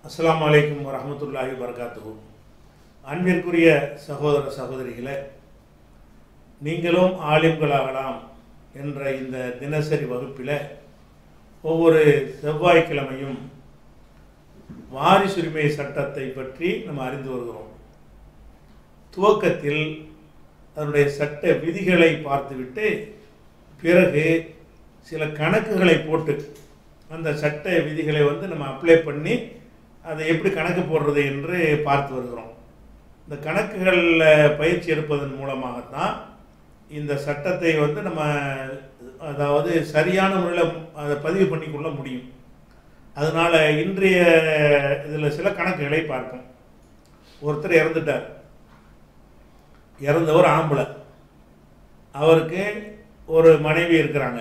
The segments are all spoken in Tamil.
அஸ்ஸலாமு அலைக்கும் வரஹ்மத்துல்லாஹி வரகாத்துஹு அன்பிற்குரிய சகோதர சகோதரிகளே நீங்களும் ஆலிம்களாகலாம் என்ற இந்த தினசரி வகுப்பில் ஒவ்வொரு செவ்வாய்க்கிழமையும் வாரிசுரிமை சட்டத்தை பற்றி நம்ம அறிந்து வருகிறோம் துவக்கத்தில் அதனுடைய சட்ட விதிகளை பார்த்துவிட்டு பிறகு சில கணக்குகளை போட்டு அந்த சட்ட விதிகளை வந்து நம்ம அப்ளை பண்ணி அதை எப்படி கணக்கு போடுறது என்று பார்த்து வருகிறோம் இந்த கணக்குகளில் பயிற்சி எடுப்பதன் மூலமாகத்தான் இந்த சட்டத்தை வந்து நம்ம அதாவது சரியான முறையில் அதை பதிவு பண்ணிக்கொள்ள முடியும் அதனால் இன்றைய இதில் சில கணக்குகளை பார்ப்போம் ஒருத்தர் இறந்துட்டார் இறந்தவர் ஆம்பளை அவருக்கு ஒரு மனைவி இருக்கிறாங்க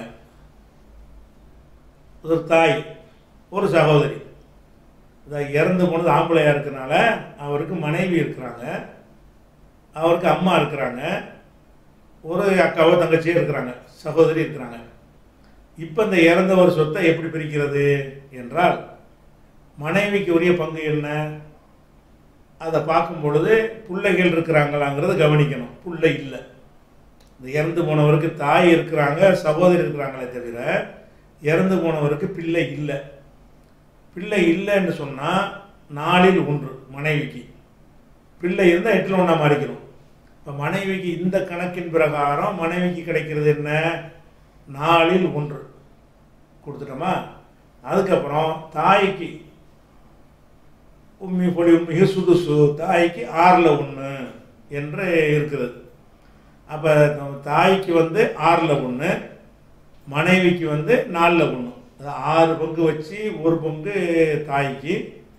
ஒரு தாய் ஒரு சகோதரி இதை இறந்து போனது ஆம்பளையாக இருக்கனால அவருக்கு மனைவி இருக்கிறாங்க அவருக்கு அம்மா இருக்கிறாங்க ஒரு அக்காவோ தங்கச்சியோ இருக்கிறாங்க சகோதரி இருக்கிறாங்க இப்போ இந்த இறந்தவர் சொத்தை எப்படி பிரிக்கிறது என்றால் மனைவிக்கு உரிய பங்கு என்ன அதை பார்க்கும் பொழுது பிள்ளைகள் இருக்கிறாங்களாங்கிறத கவனிக்கணும் பிள்ளை இல்லை இந்த இறந்து போனவருக்கு தாய் இருக்கிறாங்க சகோதரி இருக்கிறாங்களே தவிர இறந்து போனவருக்கு பிள்ளை இல்லை பிள்ளை இல்லைன்னு சொன்னால் நாளில் ஒன்று மனைவிக்கு பிள்ளை இருந்தால் எட்டில் ஒன்றா மாறிக்கணும் இப்போ மனைவிக்கு இந்த கணக்கின் பிரகாரம் மனைவிக்கு கிடைக்கிறது என்ன நாளில் ஒன்று கொடுத்துட்டோமா அதுக்கப்புறம் தாய்க்கு உம்மி பொடி உம்மிக சுதுசு தாய்க்கு ஆறில் ஒன்று என்று இருக்கிறது அப்போ தாய்க்கு வந்து ஆறில் ஒன்று மனைவிக்கு வந்து நாலில் ஒன்று அது ஆறு பங்கு வச்சு ஒரு பங்கு தாய்க்கு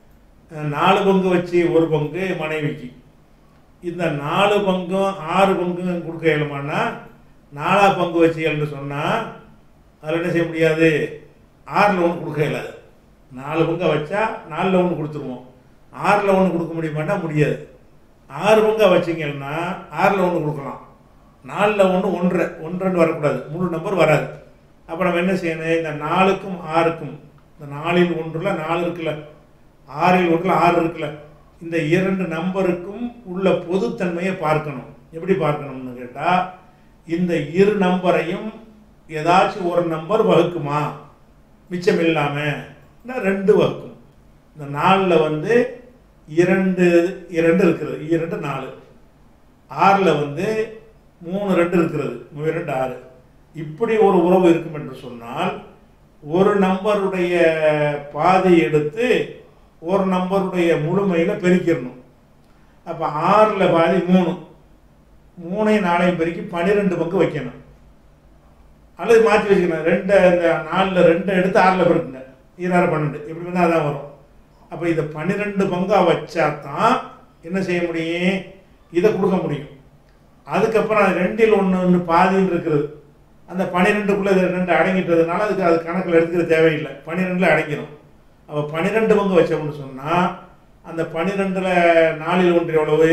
நாலு பங்கு வச்சு ஒரு பங்கு மனைவிக்கு இந்த நாலு பங்கும் ஆறு பங்கும் கொடுக்க இயலுமானா நாலா பங்கு வச்சு என்று சொன்னால் அதில் என்ன செய்ய முடியாது ஆறில் ஒன்று கொடுக்க இயலாது நாலு பங்கை வச்சா நாலில் ஒன்று கொடுத்துருவோம் ஆறில் ஒன்று கொடுக்க முடியுமாட்டா முடியாது ஆறு பங்கை வச்சிங்கன்னா ஆறில் ஒன்று கொடுக்கலாம் நாலில் ஒன்று ஒன்றரை ஒன்றரைன்னு வரக்கூடாது முழு நம்பர் வராது அப்போ நம்ம என்ன செய்யணும் இந்த நாலுக்கும் ஆறுக்கும் இந்த நாலில் ஒன்றில் நாலு இருக்குல்ல ஆறில் ஒன்றில் ஆறு இருக்குல்ல இந்த இரண்டு நம்பருக்கும் உள்ள பொதுத்தன்மையை பார்க்கணும் எப்படி பார்க்கணும்னு கேட்டால் இந்த இரு நம்பரையும் ஏதாச்சும் ஒரு நம்பர் வகுக்குமா மிச்சம் இல்லாமல் ரெண்டு வகுக்கும் இந்த நாலில் வந்து இரண்டு இரண்டு இருக்கிறது இரண்டு நாலு ஆறில் வந்து மூணு ரெண்டு இருக்கிறது இரண்டு ஆறு இப்படி ஒரு உறவு இருக்கும் என்று சொன்னால் ஒரு நம்பருடைய பாதி எடுத்து ஒரு நம்பருடைய முழுமையில் பெருக்கிடணும் அப்போ ஆறில் பாதி மூணு மூணையும் நாளையும் பெருக்கி பன்னிரெண்டு பங்கு வைக்கணும் அல்லது மாற்றி வச்சுக்கணும் ரெண்டு இந்த நாலில் ரெண்டு எடுத்து ஆறில் பெருக்குங்க ஈராறு பன்னெண்டு இப்படி வந்தால் அதான் வரும் அப்போ இதை பன்னிரெண்டு பங்காக வச்சா தான் என்ன செய்ய முடியும் இதை கொடுக்க முடியும் அதுக்கப்புறம் ரெண்டில் ஒன்று ஒன்று பாதின்னு இருக்கிறது அந்த பன்னிரெண்டுக்குள்ளே இது ரெண்டு அடங்கிட்டதுனால அதுக்கு அது கணக்கில் எடுத்துக்கிற தேவையில்லை பன்னிரெண்டில் அடங்கிடும் அப்போ பன்னிரெண்டு பங்கு வச்சோம்னு சொன்னால் அந்த பன்னிரெண்டில் நாலில் ஒன்று எவ்வளவு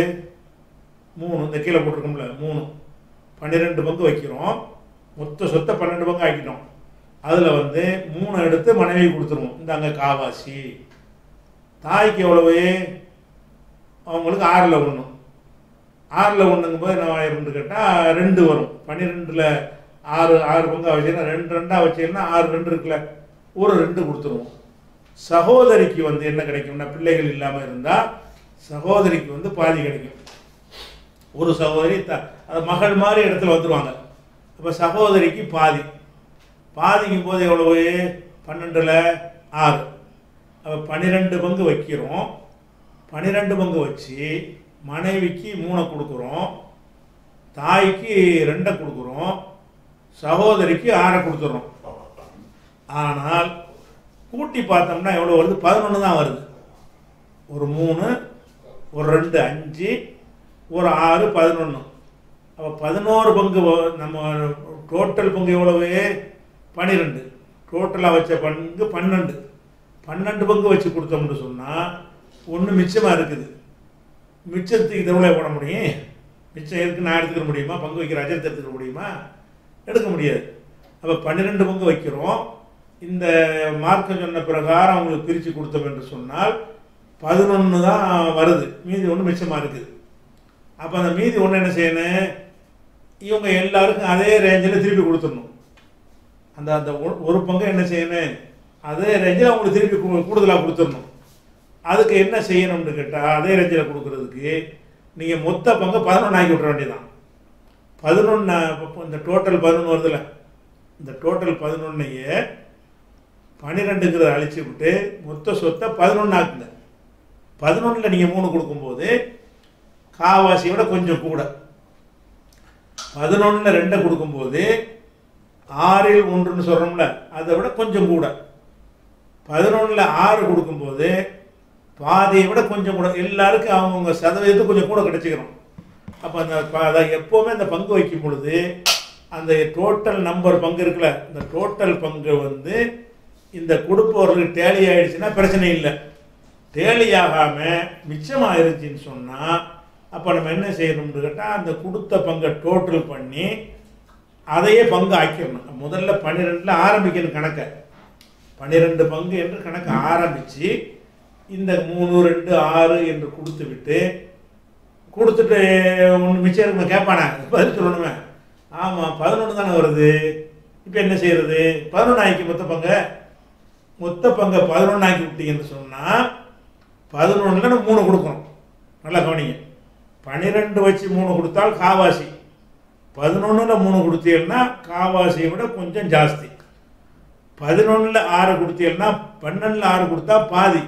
மூணு இந்த கீழே போட்டிருக்கோம்ல மூணு பன்னிரெண்டு பங்கு வைக்கிறோம் மொத்த சொத்தை பன்னெண்டு பங்கு ஆக்கிட்டோம் அதில் வந்து மூணு எடுத்து மனைவி கொடுத்துருவோம் இந்த அங்கே காவாசி தாய்க்கு எவ்வளவு அவங்களுக்கு ஆறில் ஒன்று ஆறில் ஒன்றுங்கும் போது என்ன ஆயிரும்னு கேட்டால் ரெண்டு வரும் பன்னிரெண்டில் ஆறு ஆறு பங்காக வச்சுன்னா ரெண்டு ரெண்டாக வச்சீங்கன்னா ஆறு ரெண்டு இருக்குல்ல ஒரு ரெண்டு கொடுத்துருவோம் சகோதரிக்கு வந்து என்ன கிடைக்கும்னா பிள்ளைகள் இல்லாமல் இருந்தால் சகோதரிக்கு வந்து பாதி கிடைக்கும் ஒரு சகோதரி த அது மகள் மாதிரி இடத்துல வந்துடுவாங்க அப்போ சகோதரிக்கு பாதி பாதிக்கும் போது எவ்வளவு பன்னெண்டில் ஆறு அப்போ பன்னிரெண்டு பங்கு வைக்கிறோம் பன்னிரெண்டு பங்கு வச்சு மனைவிக்கு மூணை கொடுக்குறோம் தாய்க்கு ரெண்டை கொடுக்குறோம் சகோதரிக்கு ஆறை கொடுத்துட்றோம் ஆனால் கூட்டி பார்த்தோம்னா எவ்வளோ வருது பதினொன்று தான் வருது ஒரு மூணு ஒரு ரெண்டு அஞ்சு ஒரு ஆறு பதினொன்று அப்போ பதினோரு பங்கு நம்ம டோட்டல் பங்கு எவ்வளவு பன்னிரெண்டு டோட்டலாக வச்ச பங்கு பன்னெண்டு பன்னெண்டு பங்கு வச்சு கொடுத்தோம்னு சொன்னால் ஒன்று மிச்சமாக இருக்குது மிச்சத்துக்கு தெருவில் போட முடியும் மிச்சம் இருக்கு நான் எடுத்துக்க முடியுமா பங்கு வைக்கிற அஜரத்தை எடுத்துக்க முடியுமா எடுக்க முடியாது அப்போ பன்னிரெண்டு பங்கு வைக்கிறோம் இந்த மார்க்கம் சொன்ன பிரகாரம் அவங்களுக்கு பிரித்து கொடுத்தோம் என்று சொன்னால் பதினொன்று தான் வருது மீதி ஒன்று மிச்சமாக இருக்குது அப்போ அந்த மீதி ஒன்று என்ன செய்யணும் இவங்க எல்லாருக்கும் அதே ரேஞ்சில் திருப்பி கொடுத்துடணும் அந்த அந்த ஒரு- ஒரு பங்கை என்ன செய்யணும் அதே ரேஞ்சில் அவங்களுக்கு திருப்பி கூடுதலாக கொடுத்துடணும் அதுக்கு என்ன செய்யணும்னு கேட்டால் அதே ரேஞ்சில் கொடுக்கறதுக்கு நீங்கள் மொத்த பங்கை பதினொன்று ஆக்கி விட்ற வேண்டியதான் பதினொன்று இந்த டோட்டல் பதினொன்று வருதுல்ல இந்த டோட்டல் பதினொன்னையே பன்னிரெண்டுங்கிறத அழிச்சு விட்டு மொத்த சொத்தை பதினொன்று ஆக்குங்க பதினொன்றில் நீங்கள் மூணு கொடுக்கும்போது காவாசியை விட கொஞ்சம் கூட பதினொன்றில் ரெண்டை கொடுக்கும்போது ஆறில் ஒன்றுன்னு சொல்கிறோம்ல அதை விட கொஞ்சம் கூட பதினொன்றில் ஆறு கொடுக்கும்போது பாதியை விட கொஞ்சம் கூட எல்லாருக்கும் அவங்கவுங்க சதவீதத்துக்கு கொஞ்சம் கூட கிடைச்சிக்கிறோம் அப்போ அந்த ப- அதை எப்போவுமே அந்த பங்கு வைக்கும் பொழுது அந்த டோட்டல் நம்பர் பங்கு இருக்குல்ல இந்த டோட்டல் பங்கு வந்து இந்த கொடுப்பவர்களுக்கு டேலி ஆயிடுச்சுன்னா பிரச்சனை இல்லை டேலி ஆகாமல் மிச்சமாயிருச்சுன்னு சொன்னால் அப்போ நம்ம என்ன செய்யணும்னு கேட்டால் அந்த கொடுத்த பங்கை டோட்டல் பண்ணி அதையே பங்கு ஆக்கிடணும் முதல்ல பன்னிரெண்டில் ஆரம்பிக்கணும் கணக்கை பன்னிரெண்டு பங்கு என்று கணக்கு ஆரம்பித்து இந்த மூணு ரெண்டு ஆறு என்று கொடுத்து விட்டு கொடுத்துட்டு ஒன்று மிச்சம் இருக்குமா கேட்பானே பதில் சொல்லணுமே ஆமாம் பதினொன்று தானே வருது இப்போ என்ன செய்யறது பதினொன்று ஆக்கி மொத்த பங்கை மொத்த பங்கை பதினொன்று ஆக்கி விட்டீங்கன்னு சொன்னால் பதினொன்றில் நம்ம மூணு கொடுக்கணும் நல்லா கவனிங்க பன்னிரெண்டு வச்சு மூணு கொடுத்தால் காவாசி பதினொன்றில் மூணு கொடுத்தீங்கன்னா காவாசியை விட கொஞ்சம் ஜாஸ்தி பதினொன்றில் ஆறு கொடுத்தீங்கன்னா பன்னெண்டில் ஆறு கொடுத்தா பாதி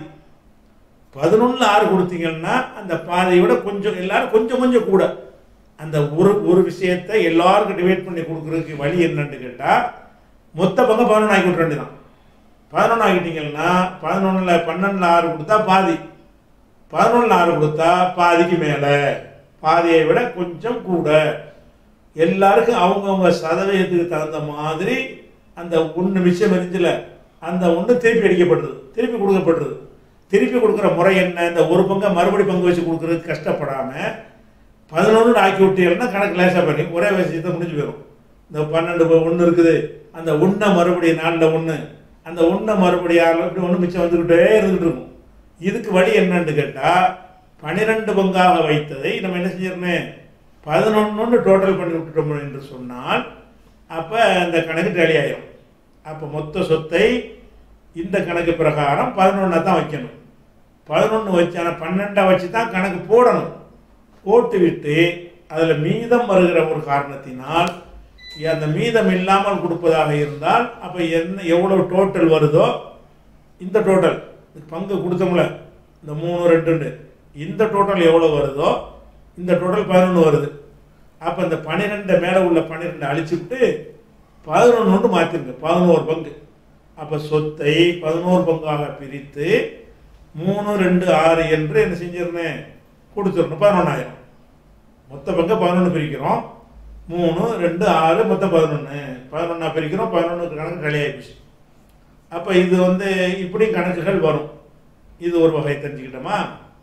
பதினொன்றில் ஆறு கொடுத்தீங்கன்னா அந்த பாதியை விட கொஞ்சம் எல்லாரும் கொஞ்சம் கொஞ்சம் கூட அந்த ஒரு ஒரு விஷயத்தை எல்லாருக்கும் டிவைட் பண்ணி கொடுக்குறதுக்கு வழி என்னன்னு கேட்டால் மொத்த பங்கு பதினொன்று ஆக்கி விட்ற வேண்டியதான் பதினொன்று ஆக்கிட்டீங்கன்னா பதினொன்றில் பன்னெண்டில் ஆறு கொடுத்தா பாதி பதினொன்றில் ஆறு கொடுத்தா பாதிக்கு மேலே பாதியை விட கொஞ்சம் கூட எல்லாருக்கும் அவங்கவுங்க சதவீதத்துக்கு தகுந்த மாதிரி அந்த ஒன்று மிச்சம் இருந்துச்சுல அந்த ஒன்று திருப்பி அடிக்கப்படுறது திருப்பி கொடுக்கப்படுறது திருப்பி கொடுக்குற முறை என்ன இந்த ஒரு பங்கை மறுபடி பங்கு வச்சு கொடுக்குறதுக்கு கஷ்டப்படாமல் பதினொன்று ஆக்கி விட்டீங்கன்னா கணக்கு லேசாக பண்ணி ஒரே விஷயத்தை முடிஞ்சு போயிடும் இந்த பன்னெண்டு ஒன்று இருக்குது அந்த ஒன்றை மறுபடியும் நாலில் ஒன்று அந்த ஒன்றை மறுபடியும் ஆறில் இப்படி ஒன்று மிச்சம் வந்துக்கிட்டே இருந்துகிட்டு இருக்கும் இதுக்கு வழி என்னன்னு கேட்டால் பன்னிரெண்டு பங்காக வைத்ததை நம்ம என்ன செஞ்சிடணும் பதினொன்று டோட்டல் பண்ணி விட்டுட்டோம் என்று சொன்னால் அப்போ அந்த கணக்கு டேலி ஆயிரும் அப்போ மொத்த சொத்தை இந்த கணக்கு பிரகாரம் பதினொன்றை தான் வைக்கணும் பதினொன்று வச்சு ஆனால் பன்னெண்டை வச்சு தான் கணக்கு போடணும் போட்டு விட்டு அதில் மீதம் வருகிற ஒரு காரணத்தினால் அந்த மீதம் இல்லாமல் கொடுப்பதாக இருந்தால் அப்போ என்ன எவ்வளவு டோட்டல் வருதோ இந்த டோட்டல் பங்கு கொடுத்தோம்ல இந்த மூணு ரெண்டு இந்த டோட்டல் எவ்வளோ வருதோ இந்த டோட்டல் பதினொன்று வருது அப்போ இந்த பன்னிரெண்டை மேலே உள்ள பன்னிரெண்டை அழிச்சுட்டு பதினொன்று மாற்றிருங்க பதினோரு பங்கு அப்போ சொத்தை பதினோரு பங்காக பிரித்து மூணு ரெண்டு ஆறு என்று என்ன செஞ்சிருந்தேன் கொடுத்துடணும் பதினொன்றாயிரம் மொத்த பங்கை பதினொன்று பிரிக்கிறோம் மூணு ரெண்டு ஆறு மொத்தம் பதினொன்று பதினொன்றா பிரிக்கிறோம் பதினொன்று கணக்கு டெலி ஆயிடுச்சு அப்போ இது வந்து இப்படி கணக்குகள் வரும் இது ஒரு வகை தெரிஞ்சுக்கிட்டோமா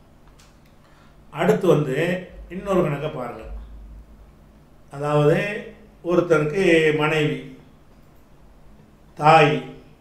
அடுத்து வந்து இன்னொரு கணக்கை பாருங்க அதாவது ஒருத்தருக்கு மனைவி தாய்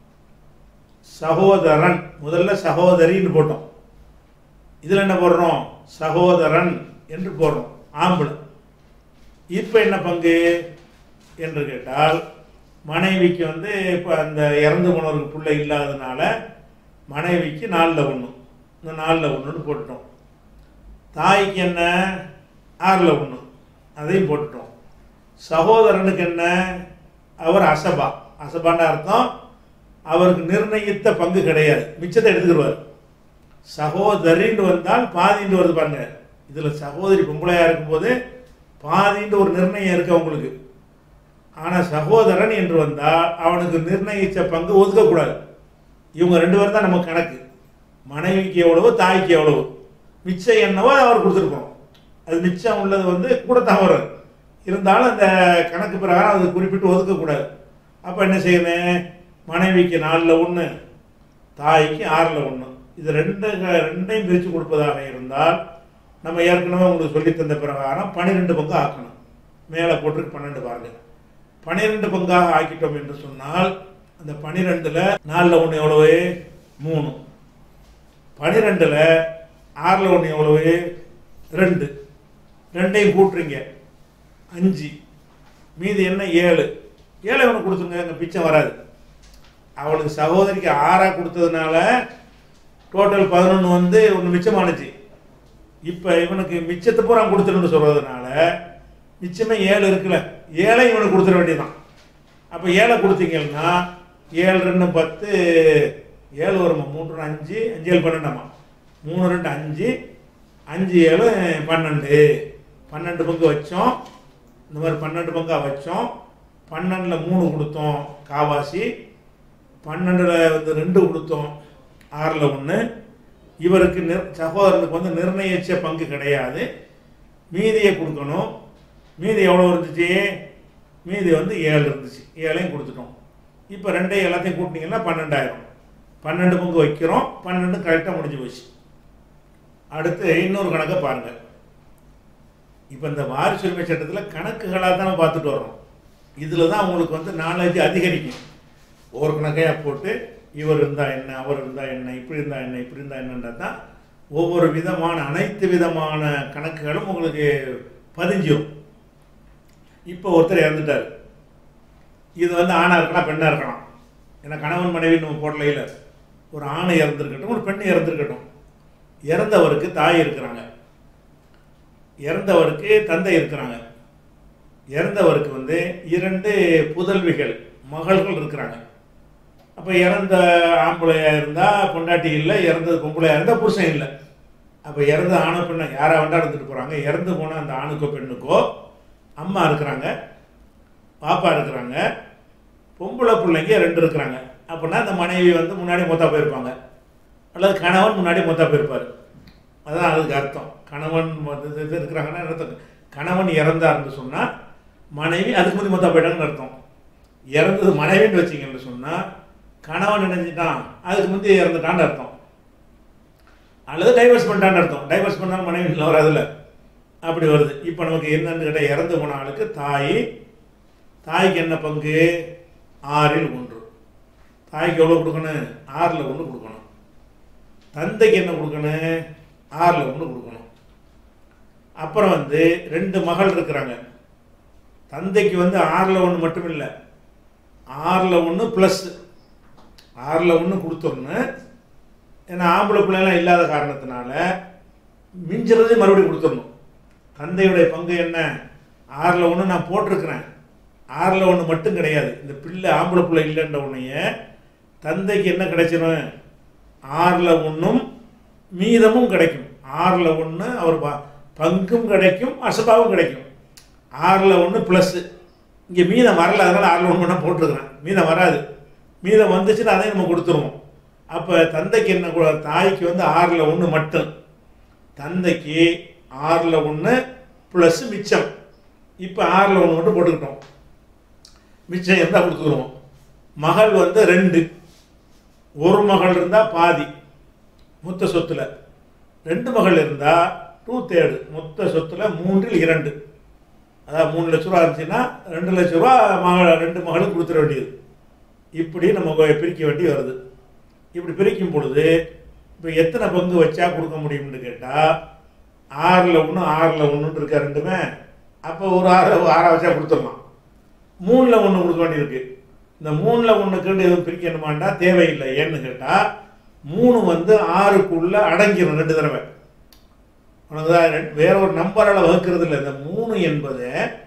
சகோதரன் முதல்ல சகோதரின்னு போட்டோம் இதில் என்ன போடுறோம் சகோதரன் என்று போடுறோம் ஆம்பளை இப்போ என்ன பங்கு என்று கேட்டால் மனைவிக்கு வந்து இப்போ அந்த இறந்து போனவருக்கு பிள்ளை இல்லாததுனால மனைவிக்கு நாலில் ஒன்று இந்த நாலில் ஒன்றுன்னு போட்டுட்டோம் தாய்க்கு என்ன ஆறில் ஒன்று அதையும் போட்டுட்டோம் சகோதரனுக்கு என்ன அவர் அசபா அசபான்ற அர்த்தம் அவருக்கு நிர்ணயித்த பங்கு கிடையாது மிச்சத்தை எடுத்துக்கிடுவார் சகோதரின்னு வந்தால் பாதின்னு வருது பாருங்க இதில் சகோதரி பொம்பளையாக இருக்கும்போது பாதின்னு ஒரு நிர்ணயம் இருக்கு அவங்களுக்கு ஆனால் சகோதரன் என்று வந்தால் அவனுக்கு நிர்ணயித்த பங்கு ஒதுக்கக்கூடாது இவங்க ரெண்டு பேரும் தான் நம்ம கணக்கு மனைவிக்கு எவ்வளவோ தாய்க்கு எவ்வளவோ மிச்சம் என்னவோ அவர் கொடுத்துருக்கோம் அது மிச்சம் உள்ளது வந்து கூட தான் வரும் இருந்தாலும் அந்த கணக்கு பிரகாரம் அது குறிப்பிட்டு ஒதுக்கக்கூடாது அப்போ என்ன செய்யணும் மனைவிக்கு நாலில் ஒன்று தாய்க்கு ஆறில் ஒன்று இது ரெண்டு ரெண்டையும் பிரித்து கொடுப்பதாக இருந்தால் நம்ம ஏற்கனவே உங்களுக்கு சொல்லி தந்த பிரகாரம் பன்னிரெண்டு பங்கு ஆக்கணும் மேலே போட்டிருக்கு பன்னெண்டு பாருங்க பன்னிரெண்டு பங்காக ஆக்கிட்டோம் என்று சொன்னால் அந்த பன்னிரெண்டில் நாலில் ஒன்று எவ்வளவு மூணு பன்னிரெண்டில் ஆறில் ஒன்று எவ்வளவு ரெண்டு ரெண்டையும் கூட்டுறீங்க அஞ்சு மீதி என்ன ஏழு ஏழை ஒன்று கொடுத்துருங்க அங்கே பிச்சை வராது அவளுக்கு சகோதரிக்கு ஆறாக கொடுத்ததுனால டோட்டல் பதினொன்று வந்து ஒன்று மிச்சமானுச்சு இப்போ இவனுக்கு மிச்சத்தை பூரா கொடுத்துருன்னு சொல்கிறதுனால மிச்சமே ஏழு இருக்குல்ல ஏழை இவனுக்கு கொடுத்துட வேண்டியதுதான் அப்போ ஏழை கொடுத்தீங்கன்னா ஏழு ரெண்டு பத்து ஏழு வருமா மூன்று அஞ்சு அஞ்சு ஏழு பன்னெண்டாமா மூணு ரெண்டு அஞ்சு அஞ்சு ஏழு பன்னெண்டு பன்னெண்டு பங்கு வச்சோம் இந்த மாதிரி பன்னெண்டு பங்கா வச்சோம் பன்னெண்டில் மூணு கொடுத்தோம் காவாசி பன்னெண்டில் வந்து ரெண்டு கொடுத்தோம் ஆறில் ஒன்று இவருக்கு நிர் சகோதரனுக்கு வந்து நிர்ணயிச்ச பங்கு கிடையாது மீதியை கொடுக்கணும் மீதி எவ்வளோ இருந்துச்சு மீதி வந்து ஏழு இருந்துச்சு ஏழையும் கொடுத்துட்டோம் இப்போ ரெண்டையும் எல்லாத்தையும் கூட்டினீங்கன்னா பன்னெண்டாயிரம் பன்னெண்டு பங்கு வைக்கிறோம் பன்னெண்டு கரெக்டாக முடிஞ்சு போச்சு அடுத்து இன்னொரு கணக்கை பாருங்கள் இப்போ இந்த வாரிசு உரிமை சட்டத்தில் கணக்குகளாக தான் நம்ம பார்த்துட்டு வரோம் இதில் தான் உங்களுக்கு வந்து நாலேஜ் அதிகரிக்கும் ஒவ்வொரு கணக்கையாக போட்டு இவர் இருந்தால் என்ன அவர் இருந்தால் என்ன இப்படி இருந்தால் என்ன இப்படி இருந்தால் என்னன்றது தான் ஒவ்வொரு விதமான அனைத்து விதமான கணக்குகளும் உங்களுக்கு பதிஞ்சிடும் இப்போ ஒருத்தர் இறந்துட்டார் இது வந்து ஆணாக இருக்கலாம் பெண்ணாக இருக்கலாம் ஏன்னா கணவன் மனைவி நம்ம போடலையில் ஒரு ஆணை இறந்துருக்கட்டும் ஒரு பெண் இறந்துருக்கட்டும் இறந்தவருக்கு தாய் இருக்கிறாங்க இறந்தவருக்கு தந்தை இருக்கிறாங்க இறந்தவருக்கு வந்து இரண்டு புதல்விகள் மகள்கள் இருக்கிறாங்க அப்போ இறந்த ஆம்பளையா இருந்தால் பொண்டாட்டி இல்லை இறந்தது பொம்பளையா இருந்தால் புருஷன் இல்லை அப்போ இறந்த ஆணை பெண்ணை யாராக வேண்டா இருந்துட்டு போகிறாங்க இறந்து போன அந்த ஆணுக்கோ பெண்ணுக்கோ அம்மா இருக்கிறாங்க பாப்பா இருக்கிறாங்க பொம்பளை பிள்ளைங்க ரெண்டு இருக்கிறாங்க அப்படின்னா அந்த மனைவி வந்து முன்னாடி மொத்தா போயிருப்பாங்க அல்லது கணவன் முன்னாடி மொத்தா போயிருப்பார் அதான் அதுக்கு அர்த்தம் கணவன் வந்து இது இது இருக்கிறாங்கன்னா அர்த்தம் கணவன் இறந்தாருன்னு சொன்னால் மனைவி அதுக்கு முந்தி மொத்தம் போயிட்டாங்கன்னு அர்த்தம் இறந்தது மனைவின்னு வச்சிங்கன்னு சொன்னால் கணவன் நினைஞ்சிட்டான் அதுக்கு முந்தி இறந்துட்டான்னு அர்த்தம் அல்லது டைவர்ஸ் பண்ணிட்டான்னு அர்த்தம் டைவர்ஸ் பண்ணாலும் மனைவி இல்லை வராதுல்ல அப்படி வருது இப்போ நமக்கு என்னன்னு கேட்டால் இறந்து போன ஆளுக்கு தாய் தாய்க்கு என்ன பங்கு ஆறில் ஒன்று தாய்க்கு எவ்வளோ கொடுக்கணும் ஆறில் ஒன்று கொடுக்கணும் தந்தைக்கு என்ன கொடுக்கணும் ஆறில் ஒன்று கொடுக்கணும் அப்புறம் வந்து ரெண்டு மகள் இருக்கிறாங்க தந்தைக்கு வந்து ஆறில் ஒன்று மட்டும் இல்லை ஆறில் ஒன்று ப்ளஸ் ஆறில் ஒன்று கொடுத்துடணும் ஏன்னா ஆம்பளை பிள்ளைலாம் இல்லாத காரணத்தினால மிஞ்சுறதே மறுபடியும் கொடுத்துடணும் தந்தையுடைய பங்கு என்ன ஆறில் ஒன்று நான் போட்டிருக்கிறேன் ஆறில் ஒன்று மட்டும் கிடையாது இந்த பிள்ளை ஆம்பளை பிள்ளை இல்லைன்ற உடனே தந்தைக்கு என்ன கிடைச்சிடும் ஆறில் ஒன்றும் மீதமும் கிடைக்கும் ஆறில் ஒன்று அவர் ப- பங்கும் கிடைக்கும் அசபாவும் கிடைக்கும் ஆறில் ஒன்று ப்ளஸ்ஸு இங்கே மீதம் வரல அதனால் ஆறில் ஒன்று நான் போட்டிருக்கிறேன் மீதம் வராது மீதம் வந்துச்சுன்னா அதையும் நம்ம கொடுத்துருவோம் அப்போ தந்தைக்கு என்ன கொடு- தாய்க்கு வந்து ஆறில் ஒன்று மட்டும் தந்தைக்கு ஆறில் ஒன்று ப்ளஸ் மிச்சம் இப்போ ஆறில் ஒன்று மட்டும் போட்டுக்கிட்டோம் மிச்சம் இருந்தால் கொடுத்துருவோம் மகள் வந்து ரெண்டு ஒரு மகள் இருந்தால் பாதி மொத்த சொத்துல ரெண்டு மகள் இருந்தால் டூ தேர்டு மொத்த சொத்துல மூன்றில் இரண்டு அதாவது மூணு லட்ச ரூபா இருந்துச்சுன்னா ரெண்டு லட்ச ரூபா மகள் ரெண்டு மகளும் கொடுத்துட வேண்டியது இப்படி நம்ம பிரிக்க வேண்டி வருது இப்படி பிரிக்கும் பொழுது இப்போ எத்தனை பங்கு வச்சா கொடுக்க முடியும்னு கேட்டால் ஆறில் ஒன்று ஆறில் ஒன்றுன்னு இருக்கா ரெண்டுமே அப்போ ஒரு ஆறு ஆறாக வச்சா கொடுத்துடலாம் மூணில் ஒன்று கொடுக்க வேண்டியிருக்கு இந்த மூணில் ஒன்றுக்குன்னு எதுவும் பிரிக்கணுமாண்டா தேவையில்லை ஏன்னு கேட்டால் மூணு வந்து ஆறுக்குள்ளே அடங்கிடும் ரெண்டு தடவை உனக்கு தான் ரெண்டு- வேற ஒரு நம்பரால் வகுக்கிறது இல்லை இந்த மூணு என்பது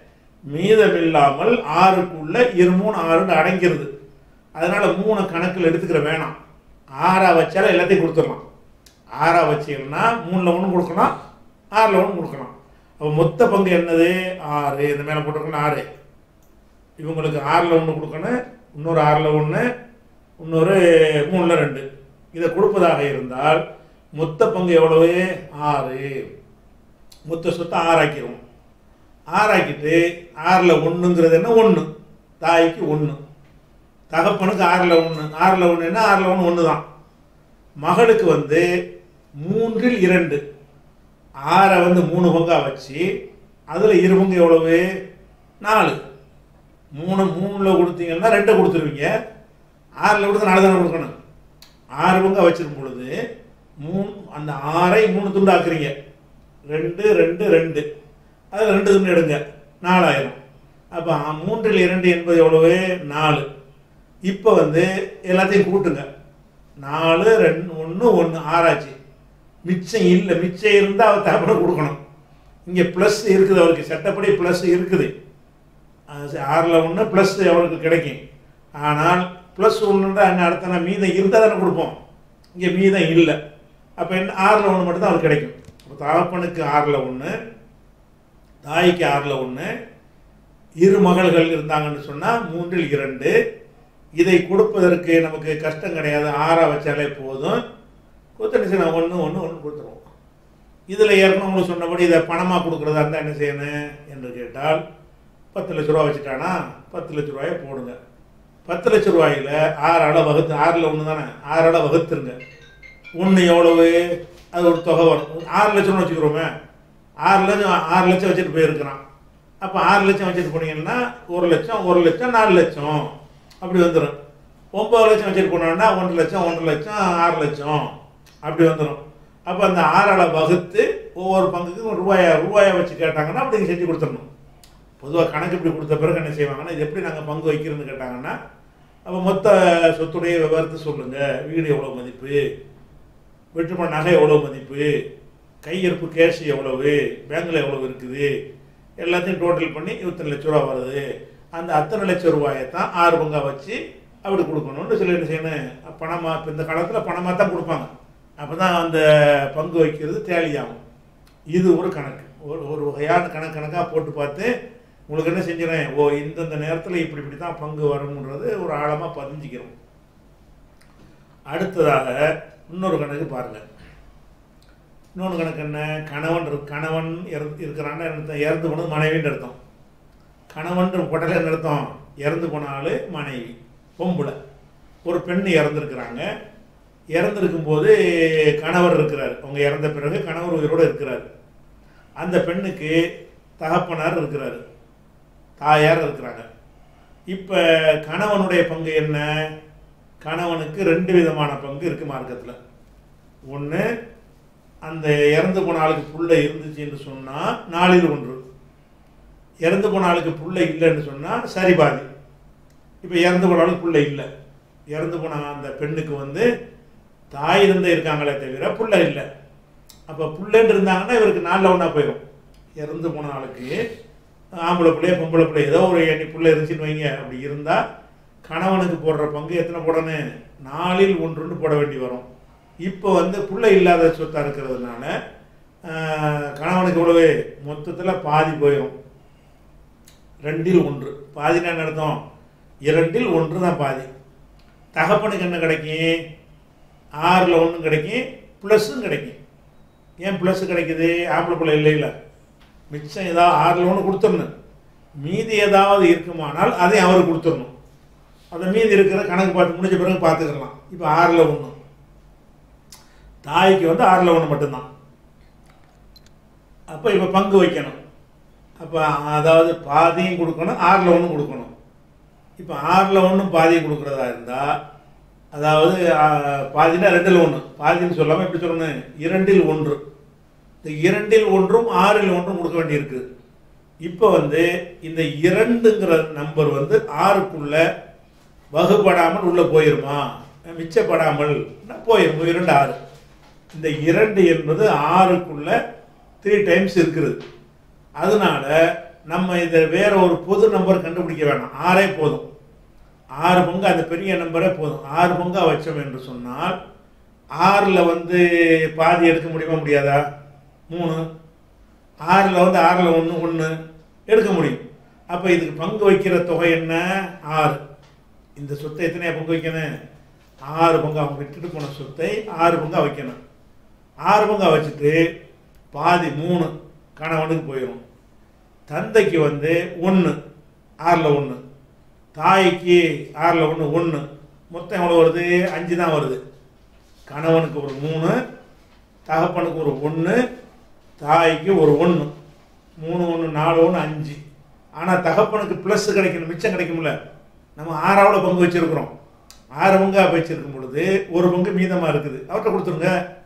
மீதமில்லாமல் ஆறுக்குள்ள இரு மூணு ஆறுன்னு அடங்கிருது அதனால மூணு கணக்கில் எடுத்துக்கிற வேணாம் ஆறா வச்சாலும் எல்லாத்தையும் கொடுத்துடலாம் ஆறா வச்சீங்கன்னா மூணில் ஒன்று கொடுக்கணும் ஆறில் ஒன்று கொடுக்கணும் அப்போ மொத்த பங்கு என்னது ஆறு இந்த மேலே போட்டிருக்கணும் ஆறு இவங்களுக்கு ஆறில் ஒன்று கொடுக்கணும் இன்னொரு ஆறில் ஒன்று இன்னொரு மூணில் ரெண்டு இதை கொடுப்பதாக இருந்தால் மொத்த பங்கு எவ்வளவு ஆறு மொத்த சொத்தை ஆறாக்கிடுவோம் ஆறாக்கிட்டு ஆறில் ஒன்றுங்கிறது என்ன ஒன்று தாய்க்கு ஒன்று தகப்பனுக்கு ஆறில் ஒன்று ஆறில் ஒன்று என்ன ஆறில் ஒன்று ஒன்று தான் மகளுக்கு வந்து மூன்றில் இரண்டு ஆறை வந்து மூணு பங்கா வச்சு அதில் இரு பங்கு எவ்வளவு நாலு மூணு மூணில் கொடுத்தீங்கன்னா ரெண்டை கொடுத்துருவீங்க ஆறில் கொடுத்து நாலு தானே கொடுக்கணும் ஆறு பங்கா வச்சிருக்கும் பொழுது மூணு அந்த ஆறை மூணு துண்டு ஆக்குறீங்க ரெண்டு ரெண்டு ரெண்டு அதில் ரெண்டு துண்டு எடுங்க நாலாயிரம் அப்போ மூன்றில் இரண்டு என்பது எவ்வளவு நாலு இப்போ வந்து எல்லாத்தையும் கூட்டுங்க நாலு ரெண்டு ஒன்று ஒன்று ஆறாச்சு மிச்சம் இல்லை மிச்சம் இருந்தால் அவர் தகப்பன கொடுக்கணும் இங்கே ப்ளஸ் இருக்குது அவருக்கு சட்டப்படி ப்ளஸ் இருக்குது ஆறில் ஒன்று ப்ளஸ் அவருக்கு கிடைக்கும் ஆனால் ப்ளஸ் ஒன்றுன்ற அங்கே அடுத்த நான் மீதம் இருந்தால் தானே கொடுப்போம் இங்கே மீதம் இல்லை அப்போ என்ன ஆறில் ஒன்று மட்டும்தான் அவருக்கு கிடைக்கும் அப்போ தகப்பனுக்கு ஆறில் ஒன்று தாய்க்கு ஆறில் ஒன்று இரு மகள்கள் இருந்தாங்கன்னு சொன்னால் மூன்றில் இரண்டு இதை கொடுப்பதற்கு நமக்கு கஷ்டம் கிடையாது ஆறா வச்சாலே போதும் கொடுத்தனிச்சு நான் ஒன்று ஒன்று ஒன்று கொடுத்துருவோம் இதில் ஏற்கனவே உங்களுக்கு சொன்னபடி இதை பணமாக கொடுக்குறதா இருந்தால் என்ன செய்யணும் என்று கேட்டால் பத்து லட்ச ரூபா வச்சுட்டானா பத்து லட்ச ரூபாயை போடுங்க பத்து லட்ச ரூபாயில் ஆறு அடை வகுத்து ஆறில் ஒன்று தானே ஆறு அடை வகுத்துருங்க ஒன்று எவ்வளவு அது ஒரு தொகை வரும் ஆறு லட்சம்னு வச்சுக்கிறோமே ஆறு லட்சம் ஆறு லட்சம் வச்சுட்டு போயிருக்கிறான் அப்போ ஆறு லட்சம் வச்சுட்டு போனீங்கன்னா ஒரு லட்சம் ஒரு லட்சம் நாலு லட்சம் அப்படி வந்துடும் ஒம்பது லட்சம் வச்சுட்டு போனோம்னா ஒன்றரை லட்சம் ஒன்றரை லட்சம் ஆறு லட்சம் அப்படி வந்துடும் அப்போ அந்த ஆறாளை வகுத்து ஒவ்வொரு பங்குக்கும் ரூபாயை ரூபாயை வச்சு கேட்டாங்கன்னா அப்படி செஞ்சு கொடுத்துடணும் பொதுவாக கணக்கு இப்படி கொடுத்த பிறகு என்ன செய்வாங்கன்னா இது எப்படி நாங்கள் பங்கு வைக்கிறோன்னு கேட்டாங்கன்னா அப்போ மொத்த சொத்துடைய விவரத்தை சொல்லுங்கள் வீடு எவ்வளோ மதிப்பு வெற்றுமான நகை எவ்வளோ மதிப்பு கையிருப்பு கேஷ் எவ்வளவு பேங்கில் எவ்வளவு இருக்குது எல்லாத்தையும் டோட்டல் பண்ணி இருபத்தஞ்சு லட்ச ரூபா வருது அந்த அத்தனை லட்ச ரூபாயை தான் ஆறு பங்காக வச்சு அப்படி கொடுக்கணும்னு சொல்லி என்ன செய்யணும் பணமாக இப்போ இந்த காலத்தில் பணமாக தான் கொடுப்பாங்க அப்போ தான் அந்த பங்கு வைக்கிறது தேலியாகும் இது ஒரு கணக்கு ஒரு ஒரு வகையான கணக்கு கணக்காக போட்டு பார்த்து உங்களுக்கு என்ன செஞ்சிடறேன் ஓ இந்தந்த நேரத்தில் இப்படி இப்படி தான் பங்கு வரும்ன்றது ஒரு ஆழமாக பதிஞ்சிக்கிறோம் அடுத்ததாக இன்னொரு கணக்கு பாருங்கள் இன்னொன்று கணக்கு என்ன கணவன் இரு- கணவன் இறந்து இருக்கிறான்னு அர்த்தம் இறந்து போனது மனைவின்னு அர்த்தம் கணவன் கொட்டலை அர்த்தம் இறந்து போன ஆள் மனைவி பொம்பளை ஒரு பெண் இறந்துருக்கிறாங்க இறந்துருக்கும் போது கணவர் இருக்கிறார் அவங்க இறந்த பிறகு கணவர் உயிரோடு இருக்கிறார் அந்த பெண்ணுக்கு தகப்பனார் இருக்கிறாரு தாயார் இருக்கிறாங்க இப்போ கணவனுடைய பங்கு என்ன கணவனுக்கு ரெண்டு விதமான பங்கு இருக்கு மார்க்கத்தில் ஒன்று அந்த இறந்து போன ஆளுக்கு புள்ள இருந்துச்சுன்னு சொன்னால் நாளில் ஒன்று இறந்து போன ஆளுக்கு புள்ள இல்லைன்னு சொன்னால் சரி பாதி இப்போ இறந்து போன ஆளுக்கு புள்ள இல்லை இறந்து போன அந்த பெண்ணுக்கு வந்து தாய் இருந்த இருக்காங்களே தவிர புள்ள இல்லை அப்போ புள்ளன்னு இருந்தாங்கன்னா இவருக்கு நாளில் ஒன்றா போயிடும் இறந்து போன ஆளுக்கு ஆம்பளை பிள்ளைய பொம்பளை பிள்ளை ஏதோ ஒரு எண்ணி புள்ள இருந்துச்சுன்னு வைங்க அப்படி இருந்தால் கணவனுக்கு போடுற பங்கு எத்தனை போடணும் நாலில் ஒன்றுன்னு போட வேண்டி வரும் இப்போ வந்து புள்ள இல்லாத சொத்தாக இருக்கிறதுனால ஆஹ், கணவனுக்கு இவ்வளவு மொத்தத்தில் பாதி போயிடும் ரெண்டில் ஒன்று பாதினா என்ன அர்த்தம் இரண்டில் ஒன்று தான் பாதி தகப்பனுக்கு என்ன கிடைக்கும் ஆறில் ஒன்றும் கிடைக்கும் ப்ளஸ்ஸும் கிடைக்கும் ஏன் ப்ளஸ் கிடைக்குது ஆம்பளை பிள்ளை இல்லை இல்லை மிச்சம் ஏதாவது ஆறில் ஒன்று கொடுத்துடணும் மீதி ஏதாவது இருக்குமானால் அதை அவருக்கு கொடுத்துடணும் அந்த மீதி இருக்கிற கணக்கு பார்த்து முடிஞ்ச பிறகு பார்த்துக்கலாம் இப்போ ஆறில் ஒன்று தாய்க்கு வந்து ஆறில் ஒன்று மட்டும்தான் அப்போ இப்போ பங்கு வைக்கணும் அப்போ அதாவது பாதியும் கொடுக்கணும் ஆறில் ஒன்று கொடுக்கணும் இப்போ ஆறில் ஒன்றும் பாதியும் கொடுக்குறதா இருந்தால் அதாவது ஆ, பாதினா ரெண்டில் ஒன்று பாதின்னு சொல்லாமல் எப்படி சொல்லணும் இரண்டில் ஒன்று இந்த இரண்டில் ஒன்றும் ஆறில் ஒன்றும் கொடுக்க வேண்டியிருக்கு இப்போ வந்து இந்த இரண்டுங்கிற நம்பர் வந்து ஆறுக்குள்ள வகுப்படாமல் உள்ளே போயிருமா மிச்சப்படாமல் போயிரும் இரண்டு ஆறு இந்த இரண்டு என்பது ஆறுக்குள்ள த்ரீ டைம்ஸ் இருக்குது அதனால நம்ம இதை வேற ஒரு பொது நம்பர் கண்டுபிடிக்க வேணாம் ஆறே போதும் ஆறு பங்கு அந்த பெரிய நம்பரே போதும் ஆறு பங்கா வச்சோம் என்று சொன்னால் ஆறில் வந்து பாதி எடுக்க முடியுமா முடியாதா மூணு ஆறில் வந்து ஆறில் ஒன்று ஒன்று எடுக்க முடியும் அப்போ இதுக்கு பங்கு வைக்கிற தொகை என்ன ஆறு இந்த சொத்தை எத்தனையா பங்கு வைக்கணும் ஆறு பங்கு அவங்க விட்டுட்டு போன சொத்தை ஆறு பங்கா வைக்கணும் ஆறு பங்கா வச்சுட்டு பாதி மூணு கணவனுக்கு போயிடும் தந்தைக்கு வந்து ஒன்று ஆறில் ஒன்று தாய்க்கு ஆறில் ஒன்று ஒன்று மொத்தம் எவ்வளோ வருது அஞ்சு தான் வருது கணவனுக்கு ஒரு மூணு தகப்பனுக்கு ஒரு ஒன்று தாய்க்கு ஒரு ஒன்று மூணு ஒன்று நாலு ஒன்று அஞ்சு ஆனால் தகப்பனுக்கு ப்ளஸ் கிடைக்கணும் மிச்சம் கிடைக்கும்ல நம்ம ஆறாவில் பங்கு வச்சுருக்குறோம் ஆறு பங்காக வச்சிருக்கும் பொழுது ஒரு பங்கு மீதமாக இருக்குது அவர்கிட்ட கொடுத்துருங்க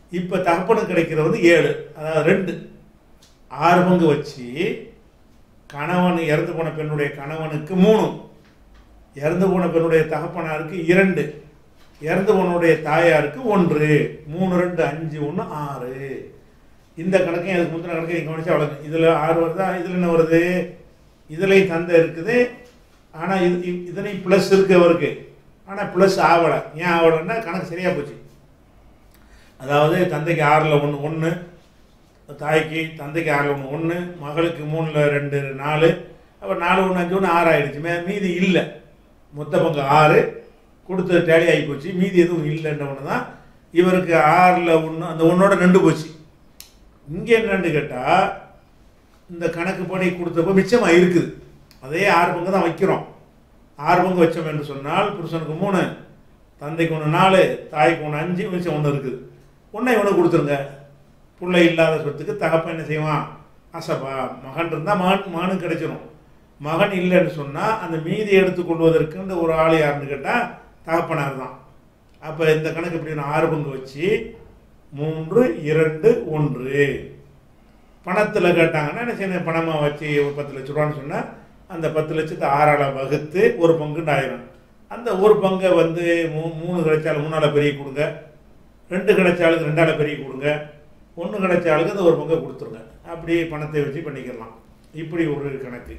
இப்போ தகப்பனுக்கு கிடைக்கிறது வந்து ஏழு அதாவது ரெண்டு ஆறு பங்கு வச்சு கணவன் இறந்து போன பெண்ணுடைய கணவனுக்கு மூணு இறந்து போன பெண்ணுடைய தகப்பனாருக்கு இரண்டு இறந்து போனவுடைய தாயாருக்கு ஒன்று மூணு ரெண்டு அஞ்சு ஒன்று ஆறு இந்த கணக்கையும் அதுக்கு முந்தின கணக்கையும் கவனிச்சா வளர்க்கும் இதில் ஆறு வருதா இதில் என்ன வருது இதுலேயும் தந்தை இருக்குது ஆனால் இது இ- இதுலேயும் ப்ளஸ் இருக்கு அவருக்கு ஆனால் ப்ளஸ் ஆகலை ஏன் ஆகலைன்னா கணக்கு சரியாக போச்சு அதாவது தந்தைக்கு ஆறில் ஒன்று ஒன்று தாய்க்கு தந்தைக்கு ஆறில் ஒன்று ஒன்று மகளுக்கு மூணில் ரெண்டு நாலு அப்புறம் நாலு ஒன்று அஞ்சு ஒன்று ஆறு ஆயிடுச்சு மே மீதி இல்லை மொத்த பங்கு ஆறு கொடுத்தது டேலி ஆகி போச்சு மீதி எதுவும் இல்லைன்ற ஒன்று தான் இவருக்கு ஆறில் ஒன்று அந்த ஒன்றோட ரெண்டு போச்சு இங்கே என்னன்னு கேட்டால் இந்த கணக்கு படி கொடுத்தப்போ மிச்சமாக இருக்குது அதே ஆறு பங்கு தான் வைக்கிறோம் ஆறு பங்கு வச்சோம் என்று சொன்னால் புருஷனுக்கு மூணு தந்தைக்கு ஒன்று நாலு தாய்க்கு ஒன்று அஞ்சு மிச்சம் ஒன்று இருக்குது ஒன்றை இவனுக்கு கொடுத்துருங்க பிள்ளை இல்லாத சொத்துக்கு தகப்பன் என்ன செய்வான் அசப்பா மகன் இருந்தால் மகன் மகனுக்கு கிடைச்சிரும் மகன் இல்லைன்னு சொன்னால் அந்த மீதி எடுத்துக்கொள்வதற்குன்ற ஒரு ஆள் யாருன்னு கேட்டால் தகப்பனார் தான் அப்போ இந்த கணக்கு இப்படி ஆறு பங்கு வச்சு மூன்று இரண்டு ஒன்று பணத்தில் கேட்டாங்கன்னா என்ன செய்யணும் பணமாக வச்சு ஒரு பத்து லட்ச ரூபான்னு சொன்னால் அந்த பத்து லட்சத்தை ஆறால வகுத்து ஒரு பங்குன்னு ஆயிரும் அந்த ஒரு பங்கை வந்து மூ மூணு கிடைச்சாலும் மூணால பெரிய கொடுங்க ரெண்டு கிடைச்சாலுக்கு ரெண்டால பெரிய கொடுங்க ஒன்று கிடைச்சாலுக்கு அந்த ஒரு பங்கை கொடுத்துருங்க அப்படி பணத்தை வச்சு பண்ணிக்கலாம் இப்படி ஒரு கணக்கு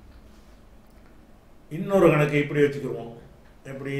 இன்னொரு கணக்கு இப்படி வச்சுக்கிருவோம் எப்படி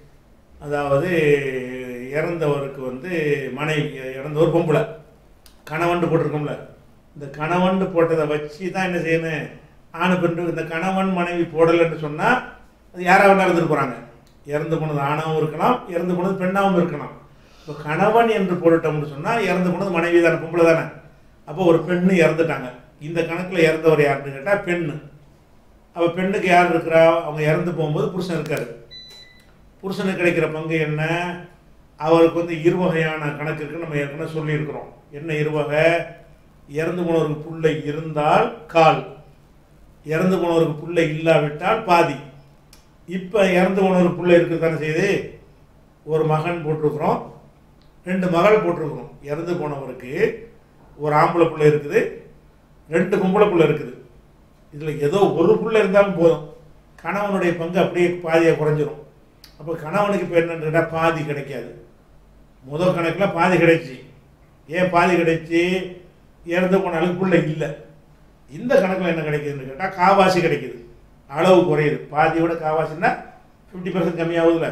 அதாவது இறந்தவருக்கு வந்து மனைவி இறந்தவர் பொம்பளை கணவன் போட்டிருக்கோம்ல இந்த கணவன் போட்டதை வச்சு தான் என்ன செய்யணும் ஆணு பெண்ணு இந்த கணவன் மனைவி போடலைன்னு சொன்னால் அது யாராக வேணா இருந்துட்டு போகிறாங்க இறந்து போனது ஆணாவும் இருக்கலாம் இறந்து போனது பெண்ணாகவும் இருக்கலாம் இப்போ கணவன் என்று போட்டுட்டோம்னு சொன்னால் இறந்து போனது மனைவி தானே பொம்பளை தானே அப்போ ஒரு பெண்ணு இறந்துட்டாங்க இந்த கணக்கில் இறந்தவர் யாருன்னு கேட்டால் பெண்ணு அப்போ பெண்ணுக்கு யார் இருக்கிறா அவங்க இறந்து போகும்போது புருஷன் இருக்காரு புருஷனுக்கு கிடைக்கிற பங்கு என்ன அவருக்கு வந்து இருவகையான கணக்கு இருக்கு நம்ம ஏற்கனவே சொல்லியிருக்கிறோம் என்ன இருவகை இறந்து போனவருக்கு புள்ளை இருந்தால் கால் இறந்து போனவருக்கு புள்ளை இல்லாவிட்டால் பாதி இப்போ இறந்து போனவருக்கு புள்ளை இருக்குது தானே செய்யுது ஒரு மகன் போட்டிருக்கிறோம் ரெண்டு மகள் போட்டிருக்கிறோம் இறந்து போனவருக்கு ஒரு ஆம்பளை புள்ளை இருக்குது ரெண்டு பொம்பளை புள்ளை இருக்குது இதில் ஏதோ ஒரு புள்ளை இருந்தாலும் போதும் கணவனுடைய பங்கு அப்படியே பாதியாக குறைஞ்சிரும் அப்போ கணவனுக்கு இப்போ என்னன்னு கேட்டால் பாதி கிடைக்காது முதல் கணக்கில் பாதி கிடைச்சி ஏன் பாதி கிடைச்சி இறந்து போனாலும் புள்ளை இல்லை இந்த கணக்கில் என்ன கிடைக்குதுன்னு கேட்டால் காவாசி கிடைக்குது அளவு குறையுது பாதியோட காவாசின்னா ஃபிஃப்டி பர்சன்ட் கம்மியாகுதுல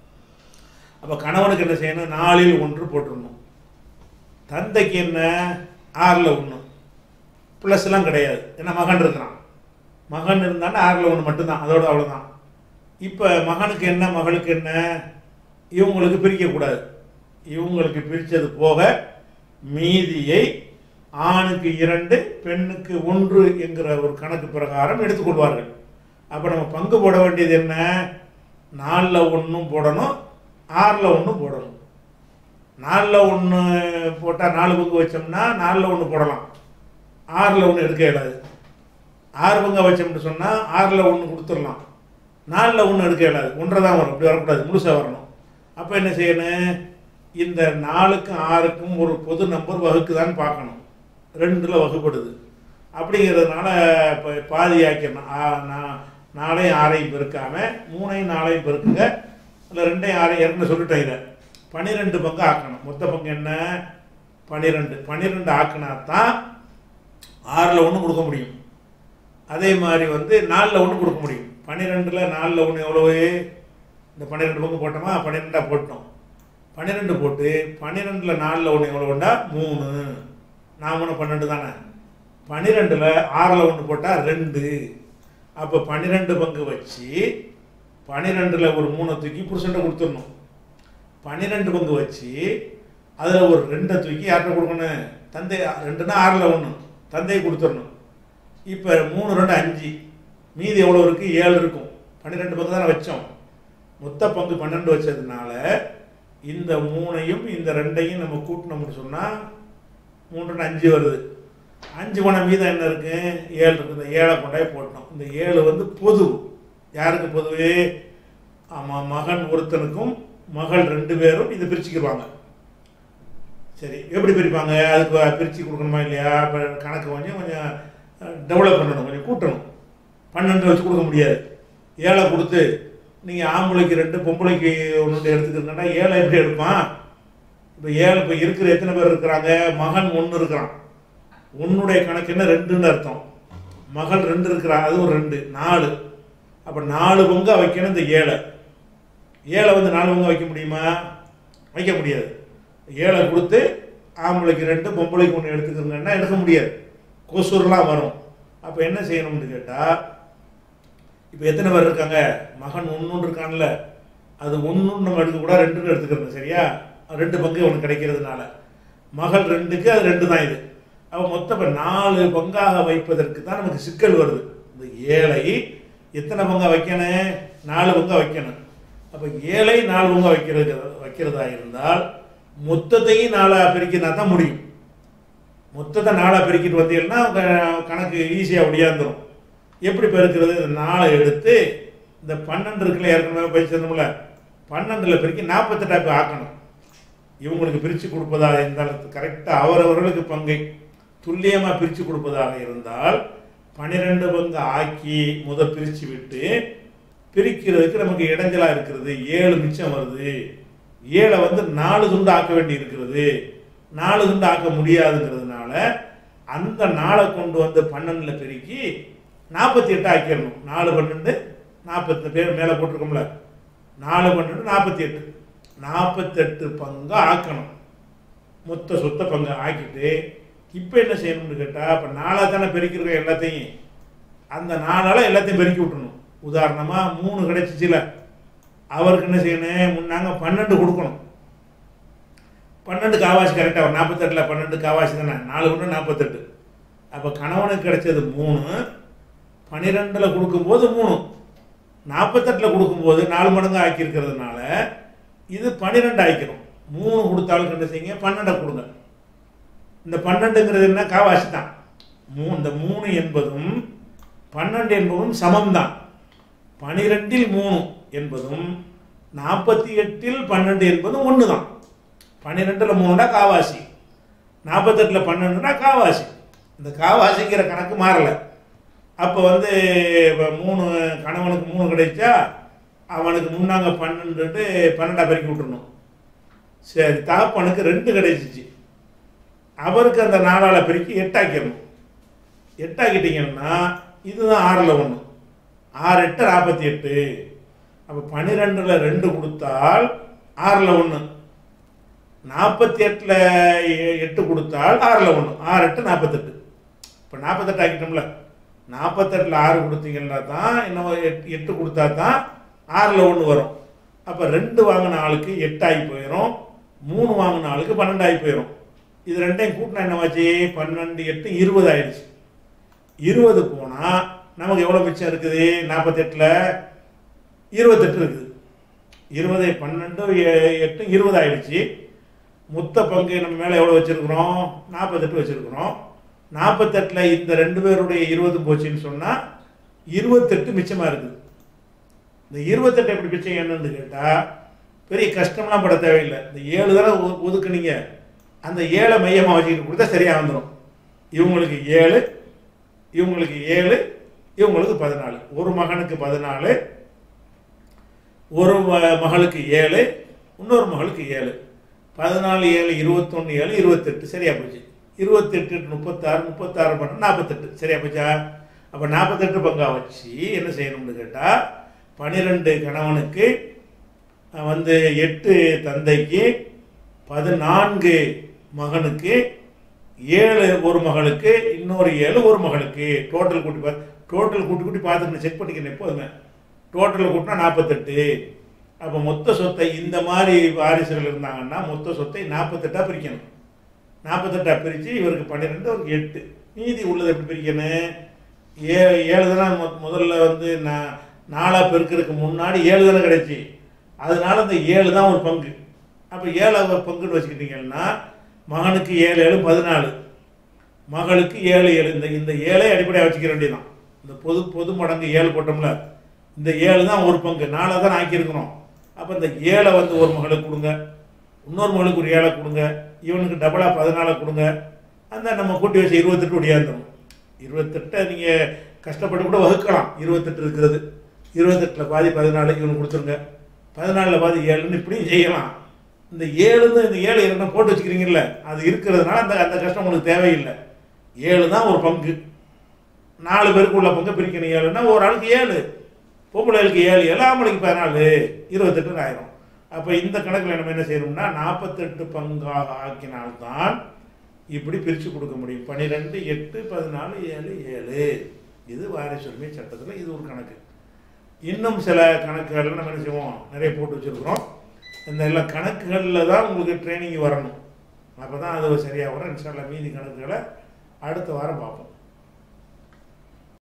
அப்போ கணவனுக்கு என்ன செய்யணும் நாலில் ஒன்று போட்டுடணும் தந்தைக்கு என்ன ஆறில் ஒன்று ப்ளஸ்லாம் கிடையாது ஏன்னா மகன் இருக்கிறான் மகன் இருந்தான்னா ஆறில் ஒன்று மட்டும்தான் அதோட அவ்வளோதான் இப்போ மகனுக்கு என்ன மகளுக்கு என்ன இவங்களுக்கு பிரிக்கக்கூடாது இவங்களுக்கு பிரித்தது போக மீதியை ஆணுக்கு இரண்டு பெண்ணுக்கு ஒன்று என்கிற ஒரு கணக்கு பிரகாரம் எடுத்துக்கொள்வார்கள் அப்போ நம்ம பங்கு போட வேண்டியது என்ன நாலில் ஒன்றும் போடணும் ஆறில் ஒன்றும் போடணும் நாலில் ஒன்று போட்டால் நாலு பங்கு வச்சோம்னா நாலில் ஒன்று போடலாம் ஆறில் ஒன்று எடுக்க இயலாது ஆறு பங்கை வச்சோம்னு சொன்னால் ஆறில் ஒன்று கொடுத்துடலாம் நாலில் ஒன்று எடுக்க இயலாது ஒன்றரை தான் வரும் இப்படி வரக்கூடாது முழுசாக வரணும் அப்போ என்ன செய்யணும் இந்த நாலுக்கும் ஆறுக்கும் ஒரு பொது நம்பர் வகுக்குதான்னு பார்க்கணும் ரெண்டில் வகுப்படுது அப்படிங்கிறதுனால இப்போ பாதி ஆக்கிடணும் ஆ- நா- நாலையும் ஆறையும் பெருக்காம மூணையும் நாலையும் பெருக்குங்க இல்லை ரெண்டையும் ஆறையும் ஏற்கனவே சொல்லிட்டேன் இதை பன்னிரெண்டு பங்கு ஆக்கணும் மொத்த பங்கு என்ன பன்னிரெண்டு பன்னிரெண்டு ஆக்கினா தான் ஆறில் ஒன்று கொடுக்க முடியும் அதே மாதிரி வந்து நாலில் ஒன்று கொடுக்க முடியும் பன்னிரெண்டில் நாலில் ஒன்று எவ்வளவு இந்த பன்னிரெண்டு பங்கு போட்டோமா பன்னிரெண்டாக போட்டோம் பன்னிரெண்டு போட்டு பன்னிரெண்டில் நாலில் ஒன்று எவ்வளோ கொண்டா மூணு நான் ஒன்று பன்னெண்டு தானே பன்னிரெண்டில் ஆறில் ஒன்று போட்டால் ரெண்டு அப்போ பன்னிரெண்டு பங்கு வச்சு பன்னிரெண்டில் ஒரு மூணை தூக்கி புருஷன்ட்ட கொடுத்துடணும் பன்னிரெண்டு பங்கு வச்சு அதில் ஒரு ரெண்டை தூக்கி யார்கிட்ட கொடுக்கணும் தந்தை ரெண்டுன்னா ஆறில் ஒன்று தந்தையை கொடுத்துடணும் இப்போ மூணு ரெண்டு அஞ்சு மீதி எவ்வளோ இருக்குது ஏழு இருக்கும் பன்னிரெண்டு பங்கு தானே வச்சோம் மொத்த பங்கு பன்னெண்டு வச்சதுனால இந்த மூணையும் இந்த ரெண்டையும் நம்ம கூட்டினோம்னு சொன்னால் மூணு ரெண்டு அஞ்சு வருது அஞ்சு பணம் மீதம் என்ன இருக்கு ஏழு இருக்கு இந்த ஏழை கொண்டாய் போட்டோம் இந்த ஏழு வந்து பொது யாருக்கு பொதுவு ஆமாம் மகன் ஒருத்தனுக்கும் மகள் ரெண்டு பேரும் இதை பிரிச்சுக்கிடுவாங்க சரி எப்படி பிரிப்பாங்க அதுக்கு பிரித்து கொடுக்கணுமா இல்லையா இப்போ கணக்கு கொஞ்சம் கொஞ்சம் டெவலப் பண்ணணும் கொஞ்சம் கூட்டணும் பன்னெண்டு வச்சு கொடுக்க முடியாது ஏழை கொடுத்து நீங்கள் ஆம்பளைக்கு ரெண்டு பொம்பளைக்கு ஒன்று எடுத்துக்கிறீங்கன்னா ஏழை எப்படி எடுப்பான் இப்போ ஏழு இப்போ இருக்கிற எத்தனை பேர் இருக்கிறாங்க மகன் ஒன்று இருக்கிறான் உன்னுடைய கணக்கு என்ன ரெண்டுன்னு அர்த்தம் மகள் ரெண்டு இருக்கிறா அது ஒரு ரெண்டு நாலு அப்போ நாலு பங்கா வைக்கணும் இந்த ஏழை ஏழை வந்து நாலு பங்கா வைக்க முடியுமா வைக்க முடியாது ஏழை கொடுத்து ஆம்பளைக்கு ரெண்டு பொம்பளைக்கு ஒன்று எடுத்துக்கிறங்கன்னா எடுக்க முடியாது கொசுர்லாம் வரும் அப்போ என்ன செய்யணும்னு கேட்டால் இப்போ எத்தனை பேர் இருக்காங்க மகன் ஒன்று இருக்கான்ல அது ஒன்று நம்ம எடுக்கக்கூட ரெண்டுன்னு எடுத்துக்கிறது சரியா ரெண்டு பங்கு ஒன்று கிடைக்கிறதுனால மகள் ரெண்டுக்கு அது ரெண்டு தான் இது அப்போ மொத்தம் இப்போ நாலு பங்காக வைப்பதற்கு தான் நமக்கு சிக்கல் வருது இந்த ஏழை எத்தனை பங்கா வைக்கணும் நாலு பங்கா வைக்கணும் அப்போ ஏழை நாலு பங்கா வைக்கிறது வைக்கிறதா இருந்தால் மொத்தத்தையும் நாலாக பிரிக்கினா தான் முடியும் மொத்தத்தை நாலாக பெருக்கிட்டு வந்தீங்கன்னா க- கணக்கு ஈஸியாக ஒடியாந்துரும் எப்படி பெருக்கிறது இந்த நாலை எடுத்து இந்த பன்னெண்டு இருக்குல்ல ஏற்கனவே போய் சேர்ந்தோம்ல பன்னெண்டில் பெருக்கி நாற்பத்தெட்டாக்கு ஆக்கணும் இவங்களுக்கு பிரித்து கொடுப்பதாக இருந்தால் கரெக்டாக அவரவர்களுக்கு பங்கை துல்லியமாக பிரித்து கொடுப்பதாக இருந்தால் பன்னிரெண்டு பங்கு ஆக்கி முத பிரித்து விட்டு பிரிக்கிறதுக்கு நமக்கு இடைஞ்சலாக இருக்கிறது ஏழு மிச்சம் வருது ஏழை வந்து நாலு துண்டு ஆக்க வேண்டி இருக்கிறது நாலு துண்டு ஆக்க முடியாதுங்கிறதுனால அந்த நாளை கொண்டு வந்து பன்னெண்டில் பெருக்கி நாற்பத்தி எட்டு ஆக்கிடணும் நாலு பன்னெண்டு நாற்பத்தி பேர் மேலே போட்டிருக்கோம்ல நாலு பன்னெண்டு நாற்பத்தி எட்டு நாற்பத்தெட்டு பங்கா ஆக்கணும் மொத்த சொத்த பங்கை ஆக்கிட்டு இப்போ என்ன செய்யணும்னு கேட்டால் இப்போ நாளாக தானே பெருக்கிருக்க எல்லாத்தையும் அந்த நாளால் எல்லாத்தையும் பெருக்கி விட்டுணும் உதாரணமாக மூணு கிடைச்சிச்சுல அவருக்கு என்ன செய்யணும் முன்னாங்க பன்னெண்டு கொடுக்கணும் பன்னெண்டு காவாசி கரெக்டாக வரும் நாற்பத்தெட்டில் பன்னெண்டு காவாசி தானே நாலு ஒன்று நாற்பத்தெட்டு அப்போ கணவனுக்கு கிடைச்சது மூணு பன்னிரெண்டில் கொடுக்கும்போது மூணு நாற்பத்தெட்டில் கொடுக்கும்போது நாலு மடங்கு ஆக்கியிருக்கிறதுனால இது பன்னிரெண்டு ஆக்கிரும் மூணு கொடுத்தாலும் என்ன செய்யுங்க பன்னெண்டை கொடுங்க இந்த பன்னெண்டுங்கிறது என்ன காவாசி தான் மூ இந்த மூணு என்பதும் பன்னெண்டு என்பதும் சமம் தான் பனிரெண்டில் மூணு என்பதும் நாற்பத்தி எட்டில் பன்னெண்டு என்பதும் ஒன்று தான் பன்னிரெண்டில் மூணுனா காவாசி நாற்பத்தெட்டில் பன்னெண்டுனா காவாசி இந்த காவாசிங்கிற கணக்கு மாறலை அப்போ வந்து இப்போ மூணு கணவனுக்கு மூணு கிடைச்சா அவனுக்கு முன்னாங்க பன்னெண்டு பன்னெண்டா பெருக்கி விட்டுறணும் சரி தகப்பனுக்கு ரெண்டு கிடைச்சிச்சு அவருக்கு அந்த நாலால் பெருக்கி எட்டாக்கிடணும் எட்டாக்கிட்டீங்கன்னா இதுதான் ஆறில் ஒன்று ஆறு எட்டு நாற்பத்தி எட்டு அப்போ பன்னிரெண்டில் ரெண்டு கொடுத்தால் ஆறில் ஒன்று நாற்பத்தி எட்டில் எட்டு கொடுத்தால் ஆறில் ஒன்று ஆறு எட்டு நாற்பத்தெட்டு இப்போ நாற்பத்தெட்டு ஆக்கிட்டோம்ல நாற்பத்தெட்டில் ஆறு கொடுத்தீங்கன்னா தான் இன்னும் எட்டு எட்டு கொடுத்தா தான் ஆறில் ஒன்று வரும் அப்போ ரெண்டு வாங்கின ஆளுக்கு எட்டாகி போயிடும் மூணு வாங்கின ஆளுக்கு பன்னெண்டாகி போயிடும் இது ரெண்டையும் கூட்டினா என்னவாச்சு பன்னெண்டு எட்டு இருபது ஆயிடுச்சு இருபது போனால் நமக்கு எவ்வளோ மிச்சம் இருக்குது நாற்பத்தெட்டில் இருபத்தெட்டு இருக்குது இருபது பன்னெண்டு எ- எட்டு இருபது ஆயிடுச்சு மொத்த பங்கு நம்ம மேலே எவ்வளோ வச்சுருக்குறோம் நாற்பத்தெட்டு வச்சுருக்குறோம் நாற்பத்தெட்டில் இந்த ரெண்டு பேருடைய இருபது போச்சுன்னு சொன்னால் இருபத்தெட்டு மிச்சமாக இருக்குது இந்த இருபத்தெட்டு எப்படி மிச்சம் என்னன்னு கேட்டால் பெரிய கஷ்டம்லாம் பட தேவையில்லை இந்த ஏழு தடவை ஒ- ஒதுக்குனீங்க அந்த ஏழை மையமாக வச்சுக்கிட்டு கொடுத்தா சரியாக வந்துடும் இவங்களுக்கு ஏழு இவங்களுக்கு ஏழு இவங்களுக்கு பதினாலு ஒரு மகனுக்கு பதினாலு ஒரு ம- மகளுக்கு ஏழு இன்னொரு மகளுக்கு ஏழு பதினாலு ஏழு இருபத்தொன்று ஏழு இருபத்தெட்டு சரியா போச்சு இருபத்தெட்டு முப்பத்தாறு முப்பத்தாறு பண்ண நாற்பத்தெட்டு சரியா போச்சா அப்போ நாற்பத்தெட்டு பங்கா வச்சு என்ன செய்யணும்னு கேட்டால் பன்னிரெண்டு கணவனுக்கு அஹ், வந்து எட்டு தந்தைக்கு பதினான்கு மகனுக்கு ஏழு ஒரு மகளுக்கு இன்னொரு ஏழு ஒரு மகளுக்கு டோட்டல் கூட்டி பா டோட்டல் கூட்டி கூட்டி பார்த்துக்கணும் செக் பண்ணிக்கணும் எப்போதுமே டோட்டல் கூட்டினா நாற்பத்தெட்டு அப்போ மொத்த சொத்தை இந்த மாதிரி வாரிசுகள் இருந்தாங்கன்னா மொத்த சொத்தை நாற்பத்தெட்டாக பிரிக்கணும் நாற்பத்தெட்டாக பிரித்து இவருக்கு பன்னிரெண்டு அவருக்கு எட்டு மீதி உள்ளது எப்படி பிரிக்கணும் ஏ ஏழு தானே மொ- முதல்ல வந்து நான் நாலாக பெருக்கிறதுக்கு முன்னாடி ஏழு தானே கிடைச்சி அதனால இந்த ஏழு தான் ஒரு பங்கு அப்போ ஏழாவது ஒரு பங்குன்னு வச்சுக்கிட்டிங்கன்னா மகனுக்கு ஏழு ஏழு பதினாலு மகளுக்கு ஏழு ஏழு இந்த இந்த ஏழை அடிப்படையாக வச்சுக்க வேண்டியதுதான் இந்த பொது பொது மடங்கு ஏழு போட்டோம்ல இந்த ஏழு தான் ஒரு பங்கு நாலாக தான் ஆக்கியிருக்கிறோம் அப்போ இந்த ஏழை வந்து ஒரு மகளுக்கு கொடுங்க இன்னொரு மகளுக்கு ஒரு ஏழை கொடுங்க இவனுக்கு டபுளாக பதினாலை கொடுங்க அந்த நம்ம கூட்டி வச்சு இருபத்தெட்டு ஒடியாந்துடும் இருபத்தெட்டை நீங்கள் கஷ்டப்பட்டு கூட வகுக்கலாம் இருபத்தெட்டு இருக்கிறது இருபத்தெட்டில் பாதி பதினாலு இவனுக்கு கொடுத்துருங்க பதினாலில் பாதி ஏழுன்னு இப்படியும் செய்யலாம் இந்த ஏழுன்னு இந்த ஏழு இரண்டும் போட்டு வச்சுக்கிறீங்கல்ல அது இருக்கிறதுனால அந்த அந்த கஷ்டம் உங்களுக்கு தேவையில்லை ஏழு தான் ஒரு பங்கு நாலு பேருக்கு உள்ள பங்கு பிரிக்கணும் ஏழுன்னா ஒரு ஆளுக்கு ஏழு பொம்பளைகளுக்கு ஏழு ஏழு ஆம்பளைக்கு பதினாலு இருபத்தெட்டுன்னு ஆயிரும் அப்போ இந்த கணக்கில் நம்ம என்ன செய்யணும்னா நாற்பத்தெட்டு பங்காக ஆக்கினால்தான் இப்படி பிரித்து கொடுக்க முடியும் பன்னிரெண்டு எட்டு பதினாலு ஏழு ஏழு இது வாரிசுரிமை சட்டத்தில் இது ஒரு கணக்கு இன்னும் சில கணக்குகள் நம்ம என்ன செய்வோம் நிறைய போட்டு வச்சுருக்குறோம் இந்த எல்லா கணக்குகளில் தான் உங்களுக்கு ட்ரைனிங் வரணும் அப்போ தான் அது சரியாக வரும் இன்ஷால்லா மீதி கணக்குகளை அடுத்த வாரம் பார்ப்போம்